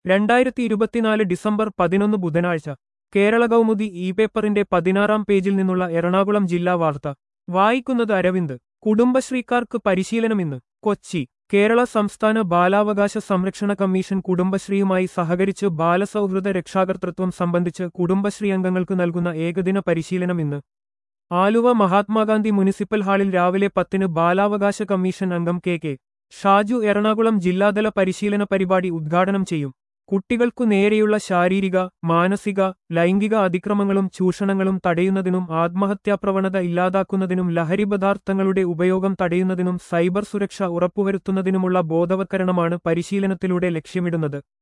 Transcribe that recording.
രണ്ടായിരത്തി ഇരുപത്തിനാല് ഡിസംബർ പതിനൊന്ന് ബുധനാഴ്ച കേരള കൗമുദി ഇ പേപ്പറിന്റെ പതിനാറാം പേജിൽ നിന്നുള്ള എറണാകുളം ജില്ലാ വാർത്ത വായിക്കുന്നത് അരവിന്ദ് കുടുംബശ്രീക്കാർക്ക് പരിശീലനം ഇന്ന് കൊച്ചി കേരള സംസ്ഥാന ബാലാവകാശ സംരക്ഷണ കമ്മീഷൻ കുടുംബശ്രീയുമായി സഹകരിച്ച് ബാലസൗഹൃദ രക്ഷാകർതൃത്വം സംബന്ധിച്ച് കുടുംബശ്രീ അംഗങ്ങൾക്ക് നൽകുന്ന ഏകദിന പരിശീലനം ഇന്ന് ആലുവ മഹാത്മാഗാന്ധി മുനിസിപ്പൽ ഹാളിൽ രാവിലെ പത്തിന് ബാലാവകാശ കമ്മീഷൻ അംഗം കെ കെ ഷാജു എറണാകുളം ജില്ലാതല പരിശീലന പരിപാടി ഉദ്ഘാടനം ചെയ്യും കുട്ടികൾക്കു നേരെയുള്ള ശാരീരിക മാനസിക ലൈംഗിക അതിക്രമങ്ങളും ചൂഷണങ്ങളും തടയുന്നതിനും ആത്മഹത്യാപ്രവണത ഇല്ലാതാക്കുന്നതിനും ലഹരിപദാർത്ഥങ്ങളുടെ ഉപയോഗം തടയുന്നതിനും സൈബർ സുരക്ഷ ഉറപ്പുവരുത്തുന്നതിനുമുള്ള ബോധവത്കരണമാണ് പരിശീലനത്തിലൂടെ ലക്ഷ്യമിടുന്നത്